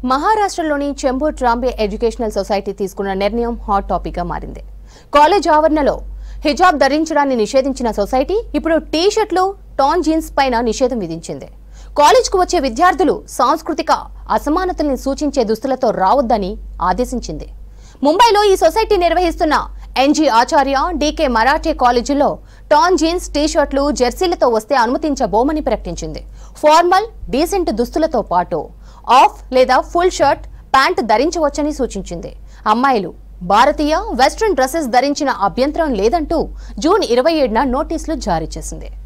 మహారాష్ట్రలోని Chembur ట్రాంబే educational society తీసుకున్న నిర్ణయం హాట్ టాపిక్ గా మారింది కాలేజ్ ఆవరణలో హిజాబ్ ధరించడాన్ని నిషేధించిన సొసైటీ ఇప్పుడు టీ షర్ట్లు టాన్ జీన్స్ పైన నిషేధం విధించింది కాలేజ్కు వచ్చే విద్యార్థులు సాంస్కృతిక అసమానతల్ని సూచించే దుస్తులతో రావద్దని ఆదేశించింది ముంబైలో ఈ సొసైటీ నిర్వహిస్తున్న ఎన్జీ ఆచార్య డీకే మరాఠే కాలేజీలో టాన్ జీన్స్ టీ షర్ట్లు జెర్సీలతో వస్తే అనుమతించబోమని ప్రకటించింది ఫార్మల్ డీసెంట్ దుస్తులతో పాటు ఆఫ్ లేదా ఫుల్ షర్ట్ ప్యాంట్ ధరించవచ్చని సూచించింది అమ్మాయిలు భారతీయ వెస్ట్రన్ డ్రెస్సెస్ ధరించిన అభ్యంతరం లేదంటూ జూన్ ఇరవై ఏడున నోటీసులు జారీ చేసింది